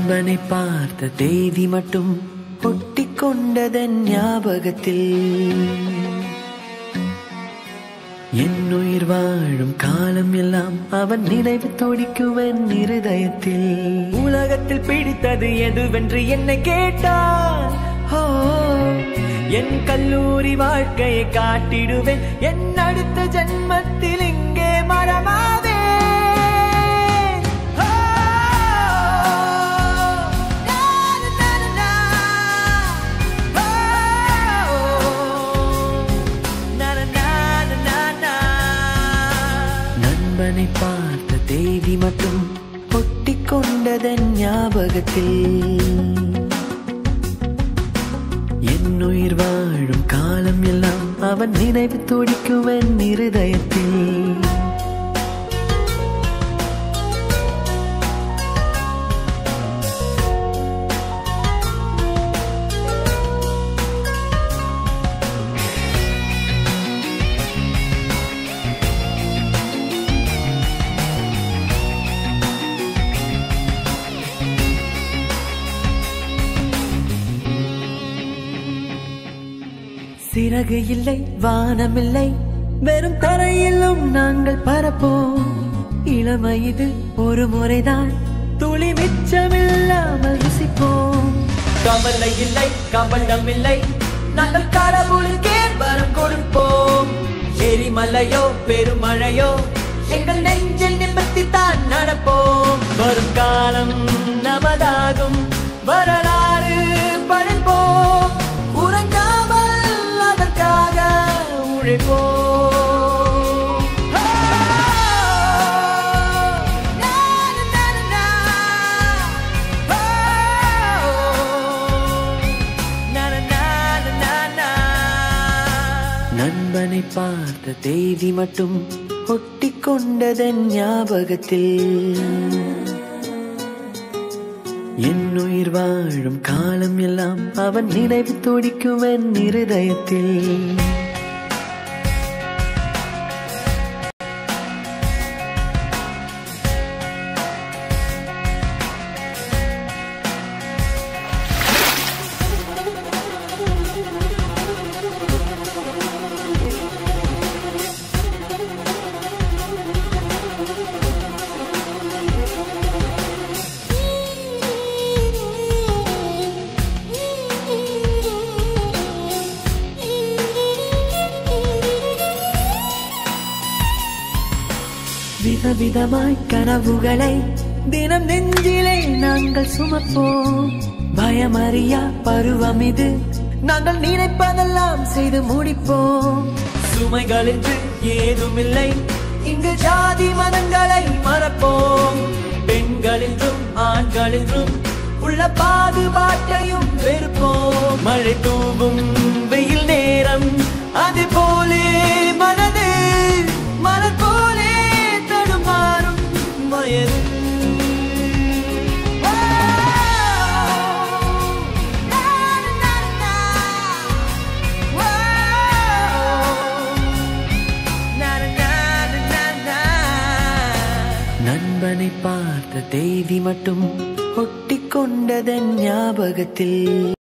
நண்பனை பார்த்த தேதி மட்டும் ஒட்டிக்கொண்டதன் ஞாபகத்தில் என் உயிர் வாழும் காலம் எல்லாம் அவன் நினைவு துடிக்கும் என் இருதயத்தில் உலகத்தில் பிடித்தது எதுவென்று என்னை கேட்டார் ஓ என் கல்லூரி வாழ்க்கையை காட்டிடுவேன் என் அடுத்த ஜென்மத்தில் இங்கே மரமாவே நண்பனை பார்த்த தேதி மட்டும் ஒட்டிக்கொண்டதன் ஞாபகத்தில் என் உயிர் வாழும் காலம் எல்லாம் அவன் நினைவு துடிக்கும் என் இருதயத்தில் சிறகு இல்லை வானமில்லை வெறும் தரையிலும் நாங்கள் பரப்போம் இளமை இது ஒரு முறைதான் துளி மிச்சமில்லாமல் ருசிப்போம் கவலை இல்லை கவலம் இல்லை நாங்கள் கடவுளுக்கே வரம் கொடுப்போம் எரிமலையோ பெருமழையோ எங்கள் நெஞ்சில் நிமிர்த்தி தான் நடப்போம் வரும் காலம் நமதாகும் வரலாறு படைப்போம் உறங்காமல் அதற்காக உழைப்போம் நண்பனை பார்த்த தேதி மட்டும் ஒட்டிக்கொண்டதன் ஞாபகத்தில் என் உயிர் வாழும் காலம் எல்லாம் அவன் நினைவு துடிக்கும் என் இருதயத்தில் விதவிதமாய் கனவுகளை தினம் நெஞ்சிலே நாங்கள் சுமப்போம் பயமறியா பருவம் இது நாங்கள் நினைப்பதெல்லாம் செய்து முடிப்போம் சுமைகள் என்று ஏதுமில்லை இங்கு ஜாதி மதங்களை மறப்போம் பெண்கள் என்றும் ஆண்கள் என்றும் உள்ள பாகுபாட்டையும் வெறுப்போம் மழை தூவும் வெயில் நேரம் அது போலே மனது மலர் போலே தடுமாறும் வயது நண்பனை பார்த்த தேதி மட்டும் ஒட்டிக்கொண்டதன் ஞாபகத்தில்